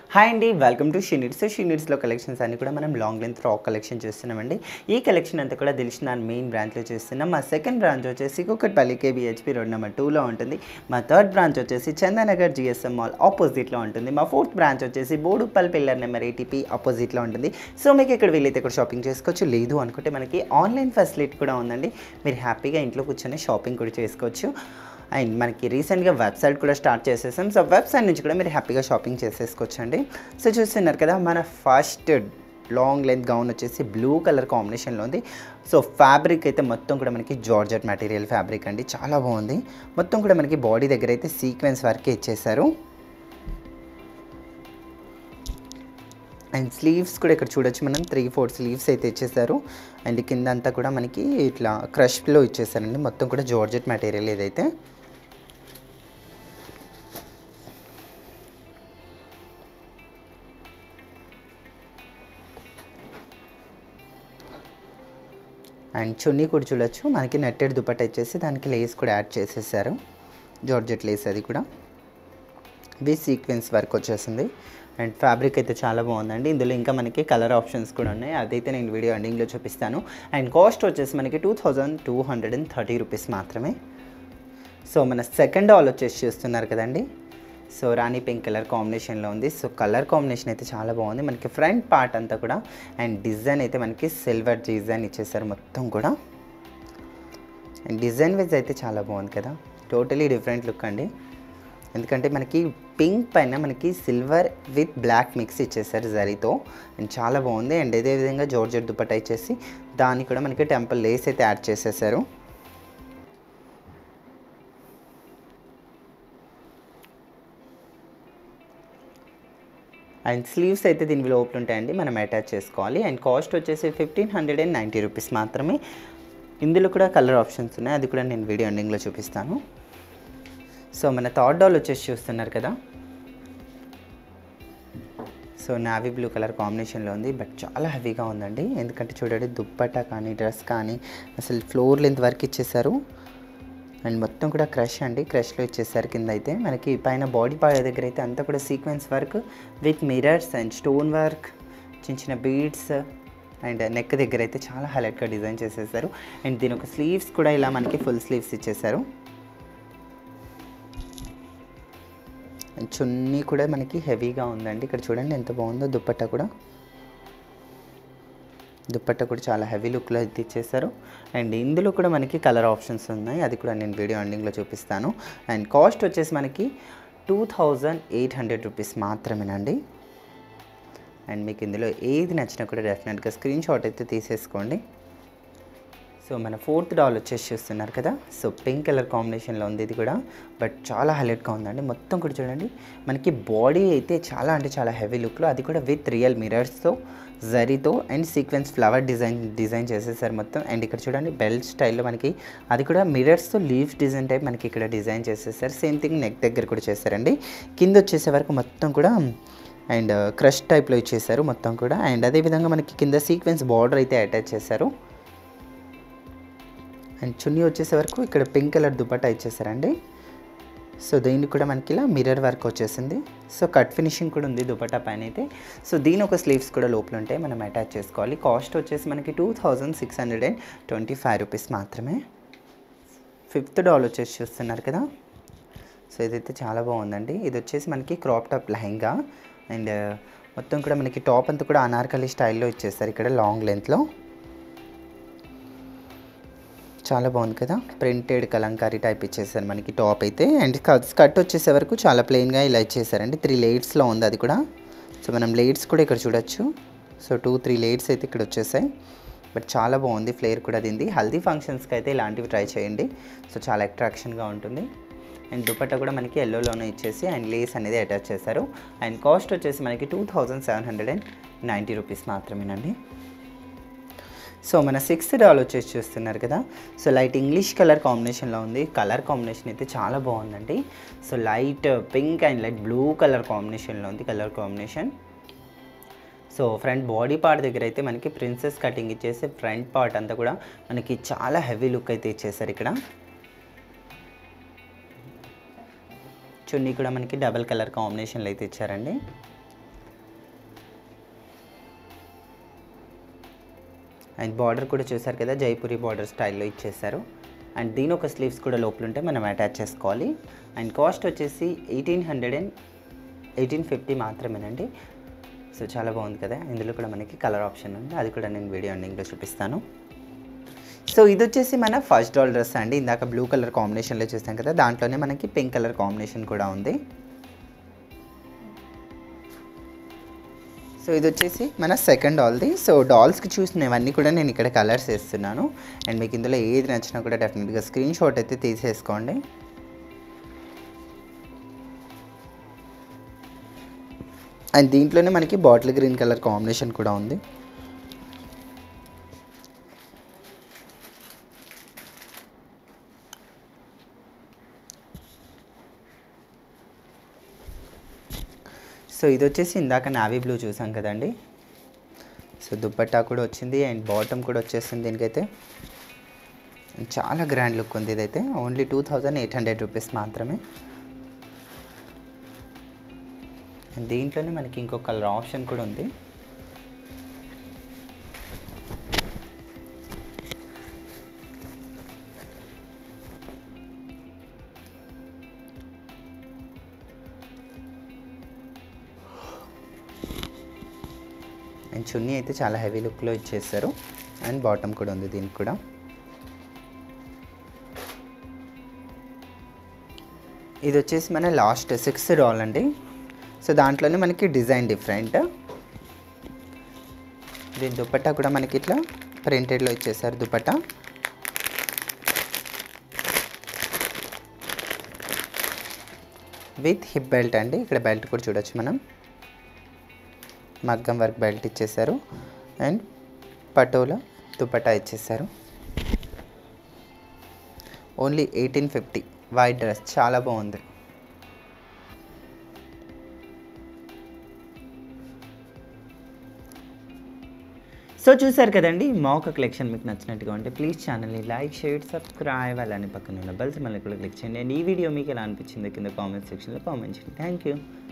hi అండి welcome to షీనిట్స్ షీనిట్స్లో కలెక్షన్స్ అన్ని కూడా మనం లాంగ్ లెంత్ ఫ్రాక్ కలెక్షన్ చేస్తున్నామండి ఈ కలెక్షన్ అంతా కూడా దిల్షినా మెయిన్ బ్రాంచ్లో చేస్తున్నాం మా సెకండ్ బ్రాంచ్ వచ్చేసి కుక్కట్పల్లి కేబిహెచ్పి రోడ్ నెంబర్ టూలో ఉంటుంది మా థర్డ్ బ్రాంచ్ వచ్చేసి చందానగర్ జిఎస్ఎం మాల్ ఆపోజిట్లో ఉంటుంది మా ఫోర్త్ బ్రాంచ్ వచ్చేసి బోడుపల్ పిల్లర్ నెంబర్ ఏటీపీ ఆపోజిట్లో ఉంటుంది సో మీకు ఇక్కడ వీలైతే ఇక్కడ షాపింగ్ చేసుకోవచ్చు లేదు అనుకుంటే మనకి ఆన్లైన్ ఫెసిలిటీ కూడా ఉందండి మీరు హ్యాపీగా ఇంట్లో కూర్చొని షాపింగ్ కూడా చేసుకోవచ్చు అండ్ మనకి రీసెంట్గా వెబ్సైట్ కూడా స్టార్ట్ చేసేసాం సో వెబ్సైట్ నుంచి కూడా మీరు హ్యాపీగా షాపింగ్ చేసేసుకోవచ్చండి సో చూస్తున్నారు కదా మన ఫస్ట్ లాంగ్ లెంత్ గౌన్ వచ్చేసి బ్లూ కలర్ కాంబినేషన్లో ఉంది సో ఫ్యాబ్రిక్ అయితే మొత్తం కూడా మనకి జార్జెట్ మెటీరియల్ ఫ్యాబ్రిక్ అండి చాలా బాగుంది మొత్తం కూడా మనకి బాడీ దగ్గర అయితే సీక్వెన్స్ వర్కే ఇచ్చేసారు అండ్ స్లీవ్స్ కూడా ఇక్కడ చూడొచ్చు మనం త్రీ ఫోర్ స్లీవ్స్ అయితే ఇచ్చేసారు అండ్ కింద అంతా కూడా మనకి ఇట్లా క్రష్లో ఇచ్చేసారండి మొత్తం కూడా జార్జెట్ మెటీరియల్ ఏదైతే అండ్ చున్నీ కూడా చూడొచ్చు మనకి నెట్టెడ్ దుపట్ట ఇచ్చేసి దానికి లేస్ కూడా యాడ్ చేసేసారు జార్జెట్ లేస్ అది కూడా వి సీక్వెన్స్ వర్క్ వచ్చేసింది అండ్ ఫ్యాబ్రిక్ అయితే చాలా బాగుందండి ఇందులో ఇంకా మనకి కలర్ ఆప్షన్స్ కూడా ఉన్నాయి అదైతే నేను వీడియో ఎండింగ్లో చూపిస్తాను అండ్ కాస్ట్ వచ్చేసి మనకి two thousand two hundred and thirty rupees మాత్రమే సో మన సెకండ్ ఆల్ వచ్చేసి చూస్తున్నారు కదండి సో రాణి పింక్ కలర్ కాంబినేషన్లో ఉంది సో కలర్ కాంబినేషన్ అయితే చాలా బాగుంది మనకి ఫ్రంట్ పార్ట్ అంతా కూడా అండ్ డిజైన్ అయితే మనకి సిల్వర్ డిజైన్ ఇచ్చేసారు మొత్తం కూడా అండ్ డిజైన్ వైజ్ అయితే చాలా బాగుంది కదా టోటలీ డిఫరెంట్ లుక్ అండి ఎందుకంటే మనకి పింక్ పైన మనకి సిల్వర్ విత్ బ్లాక్ మిక్స్ ఇచ్చేసారు జరీతో అండ్ చాలా బాగుంది అండ్ ఇదే విధంగా జోర్జెట్ దుపట్టా ఇచ్చేసి దానికి కూడా మనకి టెంపుల్ లేస్ అయితే యాడ్ చేసేసారు అండ్ స్లీవ్స్ అయితే దీని లోపల ఉంటాయండి మనం అటాచ్ చేసుకోవాలి అండ్ కాస్ట్ వచ్చేసి fifteen hundred and ninety rupees మాత్రమే ఇందులో కూడా కలర్ ఆప్షన్స్ ఉన్నాయి అది కూడా నేను వీడియో ఎండింగ్లో చూపిస్తాను సో మన థర్డ్ డాల్ వచ్చేసి చూస్తున్నారు కదా సో నావీ బ్లూ కలర్ కాంబినేషన్లో ఉంది బట్ చాలా హెవీగా ఉందండి ఎందుకంటే చూడండి దుప్పట్టా కానీ డ్రెస్ కానీ అసలు ఫ్లోర్ లెంత్ వరకు ఇచ్చేసారు అండ్ మొత్తం కూడా క్రష్ అండి క్రష్లో ఇచ్చేసారు కింద అయితే మనకి పైన బాడీ పార్ట్ దగ్గర అయితే అంతా కూడా sequence work with mirrors and stone work చిన్న చిన్న బీడ్స్ అండ్ నెక్ దగ్గర అయితే చాలా హైలైట్గా డిజైన్ చేసేసారు అండ్ దీని ఒక స్లీవ్స్ కూడా ఇలా మనకి ఫుల్ స్లీవ్స్ ఇచ్చేసారు అండ్ చున్నీ కూడా మనకి హెవీగా ఉందండి ఇక్కడ చూడండి ఎంత బాగుందో దుప్పట్టా కూడా దుప్పట్టా కూడా చాలా హెవీ లుక్లో అయితే ఇచ్చేసారు అండ్ ఇందులో కూడా మనకి కలర్ ఆప్షన్స్ ఉన్నాయి అది కూడా నేను వీడియో ఎండింగ్లో చూపిస్తాను అండ్ కాస్ట్ వచ్చేసి మనకి two thousand eight hundred rupees మాత్రమేనండి అండ్ మీకు ఇందులో ఏది నచ్చినా కూడా డెఫినెట్గా స్క్రీన్ షాట్ అయితే తీసేసుకోండి సో మన ఫోర్త్ డాల్ వచ్చేసి చూస్తున్నారు కదా సో పింక్ కలర్ కాంబినేషన్లో ఉంది ఇది కూడా బట్ చాలా హైలైట్గా ఉందండి మొత్తం కూడా చూడండి మనకి బాడీ అయితే చాలా అంటే చాలా హెవీ లుక్లో అది కూడా విత్ రియల్ మిరర్స్తో జరీతో and sequence flower design design చేసేసారు మొత్తం అండ్ ఇక్కడ చూడండి బెల్ట్ స్టైల్లో మనకి అది కూడా మిరర్స్తో లీవ్స్ డిజైన్ టైప్ మనకి ఇక్కడ డిజైన్ చేసేసారు సేమ్ థింగ్ నెక్ దగ్గర కూడా చేశారండి కింద వచ్చేసే వరకు మొత్తం కూడా అండ్ క్రష్ టైప్లో ఇచ్చేసారు మొత్తం కూడా అండ్ అదేవిధంగా మనకి కింద సీక్వెన్స్ బార్డర్ అయితే అటాచ్ చేశారు అండ్ చున్నీ వచ్చేసే వరకు ఇక్కడ పింక్ కలర్ దుపట్టా ఇచ్చేసారండి సో దీనికి కూడా మనకి ఇలా మిర్రర్ వర్క్ వచ్చేసింది సో కట్ ఫినిషింగ్ కూడా ఉంది దుపట్టా పైన అయితే సో దీని ఒక స్లీవ్స్ కూడా లోపల ఉంటాయి మనం అటాచ్ చేసుకోవాలి కాస్ట్ వచ్చేసి మనకి two thousand six hundred and twenty five rupees మాత్రమే ఫిఫ్త్ డాల్ వచ్చేసి చూస్తున్నారు కదా సో ఇదైతే చాలా బాగుందండి ఇది వచ్చేసి మనకి క్రాప్ టాప్ లెహంగా అండ్ మొత్తం కూడా మనకి టాప్ అంతా కూడా అనార్కలి స్టైల్లో ఇచ్చేస్తారు ఇక్కడ లాంగ్ లెంత్లో చాలా బాగుంది కదా ప్రింటెడ్ కలంకారీ టైప్ ఇచ్చేసారు మనకి టాప్ అయితే అండ్ స్కర్ట్ వచ్చేసే వరకు చాలా ప్లెయిన్గా ఇలా ఇచ్చేసారండి త్రీ లేయర్స్లో ఉంది అది కూడా సో మనం లేయర్స్ కూడా ఇక్కడ చూడొచ్చు సో టూ త్రీ లేయర్స్ అయితే ఇక్కడ వచ్చేసాయి బట్ చాలా బాగుంది ఫ్లేర్ కూడా దీనిది హల్దీ ఫంక్షన్స్కి అయితే ఇలాంటివి ట్రై చేయండి సో చాలా అట్రాక్షన్గా ఉంటుంది అండ్ దుపట్టా కూడా మనకి ఎల్లోలోనే ఇచ్చేసి అండ్ లేస్ అనేది అటాచ్ చేశారు అండ్ కాస్ట్ వచ్చేసి మనకి two thousand seven hundred and ninety rupees మాత్రమేనండి సో మన సిక్స్త్ డాల్ వచ్చేసి చూస్తున్నారు కదా సో లైట్ ఇంగ్లీష్ కలర్ కాంబినేషన్లో ఉంది కలర్ కాంబినేషన్ అయితే చాలా బాగుందండి so light pink and light blue colour కాంబినేషన్లో ఉంది colour combination so front body part దగ్గర అయితే మనకి ప్రిన్సెస్ కటింగ్ ఇచ్చేసి ఫ్రంట్ పార్ట్ అంతా కూడా మనకి చాలా హెవీ లుక్ అయితే ఇచ్చేసారు ఇక్కడ చున్నీ కూడా మనకి డబల్ కలర్ కాంబినేషన్లో అయితే ఇచ్చారండి అండ్ బార్డర్ కూడా చూసారు కదా జైపూరి బార్డర్ స్టైల్లో ఇచ్చేసారు అండ్ దీని ఒక స్లీవ్స్ కూడా లోపల ఉంటే మనం అటాచ్ చేసుకోవాలి అండ్ కాస్ట్ వచ్చేసి eighteen hundred and eighteen fifty మాత్రమేనండి సో చాలా బాగుంది కదా ఇందులో కూడా మనకి కలర్ ఆప్షన్ ఉంది అది కూడా నేను వీడియో ఎండింగ్లో చూపిస్తాను సో ఇది వచ్చేసి మన ఫస్ట్ డాల్ డ్రెస్ అండి ఇందాక బ్లూ కలర్ కాంబినేషన్లో చూసాం కదా దాంట్లోనే మనకి పింక్ కలర్ కాంబినేషన్ కూడా ఉంది సో ఇది వచ్చేసి మన సెకండ్ డాల్ది సో డాల్స్కి చూసినవన్నీ కూడా నేను ఇక్కడ కలర్స్ వేస్తున్నాను అండ్ మీకు ఇందులో ఏది నచ్చినా కూడా డెఫినెట్గా స్క్రీన్ షాట్ అయితే తీసేసుకోండి అండ్ దీంట్లోనే మనకి బాటిల్ గ్రీన్ కలర్ కాంబినేషన్ కూడా ఉంది సో ఇది వచ్చేసి ఇందాక నావీ బ్లూ చూసాం కదండి సో దుప్పట్టా కూడా వచ్చింది అండ్ బాటమ్ కూడా వచ్చేసింది దీనికైతే చాలా గ్రాండ్ లుక్ ఉంది ఇదైతే only two thousand eight hundred rupees మాత్రమే అండ్ దీంట్లోనే మనకి ఇంకో కలర్ ఆప్షన్ కూడా ఉంది అండ్ చున్నీ అయితే చాలా హెవీ లుక్లో ఇచ్చేసారు అండ్ బాటమ్ కూడా ఉంది దీనికి కూడా ఇది వచ్చేసి మన లాస్ట్ సిక్స్ డాల్ అండి సో దాంట్లోనే మనకి డిజైన్ డిఫరెంట్ దీని దుపట్టా కూడా మనకి ఇట్లా ప్రింటెడ్లో ఇచ్చేసారు దుపట్టా విత్ హిప్ బెల్ట్ అండి ఇక్కడ బెల్ట్ కూడా చూడొచ్చు మనం మగ్గం వర్క్ బెల్ట్ ఇచ్చేసారు అండ్ పటోలా దుపట్టా ఇచ్చేసారు only eighteen fifty white dress చాలా బాగుంది సో చూసారు కదండి మా ఒక కలెక్షన్ మీకు నచ్చినట్టుగా ఉంటే ప్లీజ్ ఛానల్ని లైక్ షేర్ సబ్స్క్రైబ్ అలానే పక్కన ఉన్న బెల్స్ మళ్ళీ కూడా క్లిక్ చేయండి అండ్ ఈ వీడియో మీకు ఎలా అనిపించిందో కింద కామెంట్ సెక్షన్లో కామెంట్ చేయండి థ్యాంక్ యూ